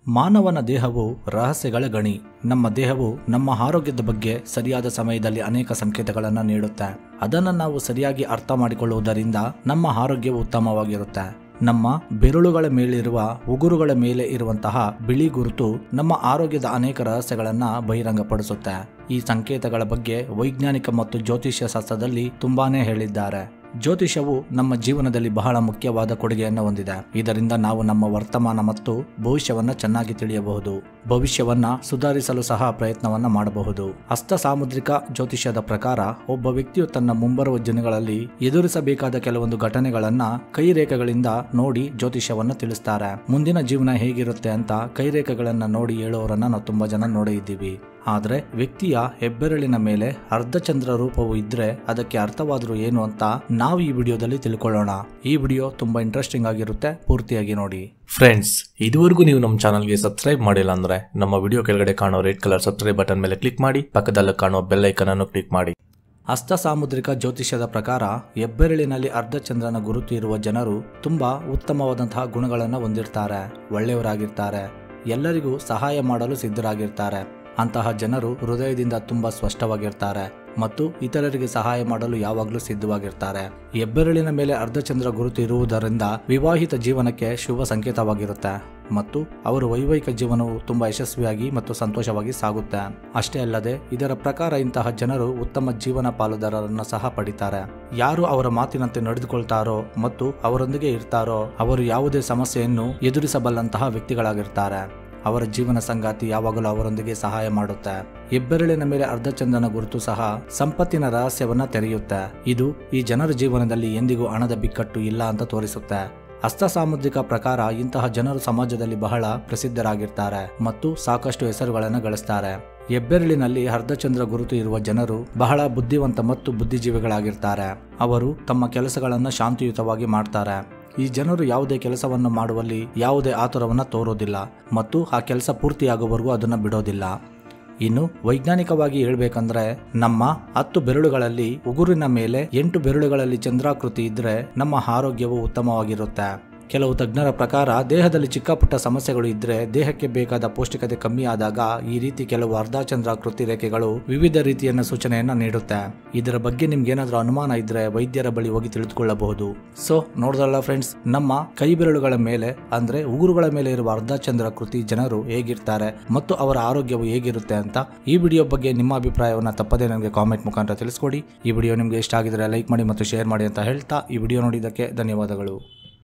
ಮಾನವನ ದೇಹವು ರಹಸ್ಯಗಳ ಗಣಿ ನಮ್ಮ ದೇಹವು ನಮ್ಮ ಆರೋಗ್ಯದ ಬಗ್ಗೆ ಸರಿಯಾದ ಸಮಯದಲ್ಲಿ ಅನೇಕ ಸಂಕೇತಗಳನ್ನು ನೀಡುತ್ತೆ ಅದನ್ನು ನಾವು ಸರಿಯಾಗಿ ಅರ್ಥ ಮಾಡಿಕೊಳ್ಳುವುದರಿಂದ ನಮ್ಮ ಆರೋಗ್ಯವು ಉತ್ತಮವಾಗಿರುತ್ತೆ ನಮ್ಮ ಬೆರಳುಗಳ ಮೇಲಿರುವ ಉಗುರುಗಳ ಮೇಲೆ ಇರುವಂತಹ ಬಿಳಿ ಗುರುತು ನಮ್ಮ ಆರೋಗ್ಯದ ಅನೇಕ ರಹಸ್ಯಗಳನ್ನ ಬಹಿರಂಗಪಡಿಸುತ್ತೆ ಈ ಸಂಕೇತಗಳ ಬಗ್ಗೆ ವೈಜ್ಞಾನಿಕ ಮತ್ತು ಜ್ಯೋತಿಷ್ಯ ಶಾಸ್ತ್ರದಲ್ಲಿ ತುಂಬಾನೇ ಹೇಳಿದ್ದಾರೆ ಜ್ಯೋತಿಷವು ನಮ್ಮ ಜೀವನದಲ್ಲಿ ಬಹಳ ಮುಖ್ಯವಾದ ಕೊಡುಗೆಯನ್ನು ಹೊಂದಿದೆ ಇದರಿಂದ ನಾವು ನಮ್ಮ ವರ್ತಮಾನ ಮತ್ತು ಭವಿಷ್ಯವನ್ನ ಚೆನ್ನಾಗಿ ತಿಳಿಯಬಹುದು ಭವಿಷ್ಯವನ್ನ ಸುಧಾರಿಸಲು ಸಹ ಪ್ರಯತ್ನವನ್ನ ಮಾಡಬಹುದು ಹಸ್ತ ಸಾಮುದ್ರಿಕ ಜ್ಯೋತಿಷ್ಯದ ಪ್ರಕಾರ ಒಬ್ಬ ವ್ಯಕ್ತಿಯು ತನ್ನ ಮುಂಬರುವ ದಿನಗಳಲ್ಲಿ ಎದುರಿಸಬೇಕಾದ ಕೆಲವೊಂದು ಘಟನೆಗಳನ್ನ ಕೈರೇಖೆಗಳಿಂದ ನೋಡಿ ಜ್ಯೋತಿಷ್ಯವನ್ನ ತಿಳಿಸ್ತಾರೆ ಮುಂದಿನ ಜೀವನ ಹೇಗಿರುತ್ತೆ ಅಂತ ಕೈರೇಖೆಗಳನ್ನ ನೋಡಿ ಹೇಳುವವರನ್ನ ನಾವು ತುಂಬಾ ಜನ ನೋಡೇ ಇದ್ದೀವಿ ಆದ್ರೆ ವ್ಯಕ್ತಿಯ ಹೆಬ್ಬೆರಳಿನ ಮೇಲೆ ಅರ್ಧಚಂದ್ರ ರೂಪವು ಇದ್ರೆ ಅದಕ್ಕೆ ಅರ್ಥವಾದರೂ ಏನು ಅಂತ ನಾವು ಈ ವಿಡಿಯೋದಲ್ಲಿ ತಿಳ್ಕೊಳ್ಳೋಣ ಈ ವಿಡಿಯೋ ತುಂಬಾ ಇಂಟ್ರೆಸ್ಟಿಂಗ್ ಆಗಿರುತ್ತೆ ಪೂರ್ತಿಯಾಗಿ ನೋಡಿ ಫ್ರೆಂಡ್ಸ್ ಇದುವರೆಗೂ ನೀವು ನಮ್ಮ ಚಾನಲ್ಗೆ ಸಬ್ಸ್ಕ್ರೈಬ್ ಮಾಡಿಲ್ಲ ಅಂದ್ರೆ ನಮ್ಮ ವಿಡಿಯೋ ಕೆಳಗಡೆ ಕಾಣೋ ರೆಡ್ ಕಲರ್ ಸಬ್ಸ್ಕ್ರೈಬ್ ಬಟನ್ ಮೇಲೆ ಕ್ಲಿಕ್ ಮಾಡಿ ಪಕ್ಕದಲ್ಲಿ ಕಾಣೋ ಬೆಲ್ ಐಕನ್ ಅನ್ನು ಕ್ಲಿಕ್ ಮಾಡಿ ಹಸ್ತ ಸಾಮುದ್ರಿಕ ಜ್ಯೋತಿಷ್ಯದ ಪ್ರಕಾರ ಹೆಬ್ಬೆರಳಿನಲ್ಲಿ ಅರ್ಧಚಂದ್ರನ ಗುರುತು ಇರುವ ಜನರು ತುಂಬಾ ಉತ್ತಮವಾದಂತಹ ಗುಣಗಳನ್ನು ಹೊಂದಿರ್ತಾರೆ ಒಳ್ಳೆಯವರಾಗಿರ್ತಾರೆ ಎಲ್ಲರಿಗೂ ಸಹಾಯ ಮಾಡಲು ಸಿದ್ಧರಾಗಿರ್ತಾರೆ ಅಂತಹ ಜನರು ಹೃದಯದಿಂದ ತುಂಬಾ ಸ್ಪಷ್ಟವಾಗಿರ್ತಾರೆ ಮತ್ತು ಇತರರಿಗೆ ಸಹಾಯ ಮಾಡಲು ಯಾವಾಗಲೂ ಸಿದ್ಧವಾಗಿರ್ತಾರೆ ಹೆಬ್ಬೆರಳಿನ ಮೇಲೆ ಅರ್ಧಚಂದ್ರ ಗುರುತು ಇರುವುದರಿಂದ ವಿವಾಹಿತ ಜೀವನಕ್ಕೆ ಶುಭ ಸಂಕೇತವಾಗಿರುತ್ತೆ ಮತ್ತು ಅವರ ವೈವಾಹಿಕ ಜೀವನವು ತುಂಬಾ ಯಶಸ್ವಿಯಾಗಿ ಮತ್ತು ಸಂತೋಷವಾಗಿ ಸಾಗುತ್ತೆ ಅಷ್ಟೇ ಅಲ್ಲದೆ ಇದರ ಪ್ರಕಾರ ಇಂತಹ ಜನರು ಉತ್ತಮ ಜೀವನ ಪಾಲುದಾರರನ್ನು ಸಹ ಪಡಿತಾರೆ ಯಾರು ಅವರ ಮಾತಿನಂತೆ ನಡೆದುಕೊಳ್ತಾರೋ ಮತ್ತು ಅವರೊಂದಿಗೆ ಇರ್ತಾರೋ ಅವರು ಯಾವುದೇ ಸಮಸ್ಯೆಯನ್ನು ಎದುರಿಸಬಲ್ಲಂತಹ ವ್ಯಕ್ತಿಗಳಾಗಿರ್ತಾರೆ ಅವರ ಜೀವನ ಸಂಗಾತಿ ಯಾವಾಗಲೂ ಅವರೊಂದಿಗೆ ಸಹಾಯ ಮಾಡುತ್ತೆ ಹೆಬ್ಬೆರಳಿನ ಮೇಲೆ ಅರ್ಧಚಂದ್ರನ ಗುರುತು ಸಹ ಸಂಪತ್ತಿನ ರಹಸ್ಯವನ್ನ ತೆರೆಯುತ್ತೆ ಇದು ಈ ಜನರ ಜೀವನದಲ್ಲಿ ಎಂದಿಗೂ ಹಣದ ಬಿಕ್ಕಟ್ಟು ಇಲ್ಲ ಅಂತ ತೋರಿಸುತ್ತೆ ಹಸ್ತ ಸಾಮುದ್ರಿಕ ಪ್ರಕಾರ ಇಂತಹ ಜನರು ಸಮಾಜದಲ್ಲಿ ಬಹಳ ಪ್ರಸಿದ್ಧರಾಗಿರ್ತಾರೆ ಮತ್ತು ಸಾಕಷ್ಟು ಹೆಸರುಗಳನ್ನು ಗಳಿಸ್ತಾರೆ ಹೆಬ್ಬೆರಳಿನಲ್ಲಿ ಅರ್ಧಚಂದ್ರ ಗುರುತು ಇರುವ ಜನರು ಬಹಳ ಬುದ್ಧಿವಂತ ಮತ್ತು ಬುದ್ಧಿಜೀವಿಗಳಾಗಿರ್ತಾರೆ ಅವರು ತಮ್ಮ ಕೆಲಸಗಳನ್ನು ಶಾಂತಿಯುತವಾಗಿ ಮಾಡ್ತಾರೆ ಈ ಜನರು ಯಾವುದೇ ಕೆಲಸವನ್ನು ಮಾಡುವಲ್ಲಿ ಯಾವುದೇ ಆತುರವನ್ನು ತೋರೋದಿಲ್ಲ ಮತ್ತು ಆ ಕೆಲಸ ಪೂರ್ತಿಯಾಗುವವರೆಗೂ ಅದನ್ನು ಬಿಡೋದಿಲ್ಲ ಇನ್ನು ವೈಜ್ಞಾನಿಕವಾಗಿ ಹೇಳ್ಬೇಕಂದ್ರೆ ನಮ್ಮ ಹತ್ತು ಬೆರಳುಗಳಲ್ಲಿ ಉಗುರಿನ ಮೇಲೆ ಎಂಟು ಬೆರಳುಗಳಲ್ಲಿ ಚಂದ್ರಾಕೃತಿ ಇದ್ರೆ ನಮ್ಮ ಆರೋಗ್ಯವು ಉತ್ತಮವಾಗಿರುತ್ತೆ ಕೆಲವು ತಜ್ಞರ ಪ್ರಕಾರ ದೇಹದಲ್ಲಿ ಚಿಕ್ಕ ಪುಟ್ಟ ಸಮಸ್ಯೆಗಳು ಇದ್ರೆ ದೇಹಕ್ಕೆ ಬೇಕಾದ ಪೌಷ್ಟಿಕತೆ ಕಮ್ಮಿ ಆದಾಗ ಈ ರೀತಿ ಕೆಲವು ಅರ್ಧಚಂದ್ರಾಕೃತಿ ರೇಖೆಗಳು ವಿವಿಧ ರೀತಿಯನ್ನ ಸೂಚನೆಯನ್ನ ನೀಡುತ್ತೆ ಇದರ ಬಗ್ಗೆ ನಿಮ್ಗೆ ಏನಾದ್ರೂ ಅನುಮಾನ ಇದ್ರೆ ವೈದ್ಯರ ಬಳಿ ಹೋಗಿ ತಿಳಿದುಕೊಳ್ಳಬಹುದು ಸೊ ನೋಡಿದ್ರಲ್ಲ ಫ್ರೆಂಡ್ಸ್ ನಮ್ಮ ಕೈ ಬೆರಳುಗಳ ಮೇಲೆ ಅಂದ್ರೆ ಉಗುರುಗಳ ಮೇಲೆ ಇರುವ ಅರ್ಧಚಂದ್ರಾಕೃತಿ ಜನರು ಹೇಗಿರ್ತಾರೆ ಮತ್ತು ಅವರ ಆರೋಗ್ಯವು ಹೇಗಿರುತ್ತೆ ಅಂತ ಈ ವಿಡಿಯೋ ಬಗ್ಗೆ ನಿಮ್ಮ ಅಭಿಪ್ರಾಯವನ್ನ ತಪ್ಪದೇ ನನಗೆ ಕಾಮೆಂಟ್ ಮುಖಾಂತರ ತಿಳಿಸ್ಕೊಡಿ ಈ ವಿಡಿಯೋ ನಿಮ್ಗೆ ಇಷ್ಟ ಆಗಿದ್ರೆ ಲೈಕ್ ಮಾಡಿ ಮತ್ತು ಶೇರ್ ಮಾಡಿ ಅಂತ ಹೇಳ್ತಾ ಈ ವಿಡಿಯೋ ನೋಡಿದ್ದಕ್ಕೆ ಧನ್ಯವಾದಗಳು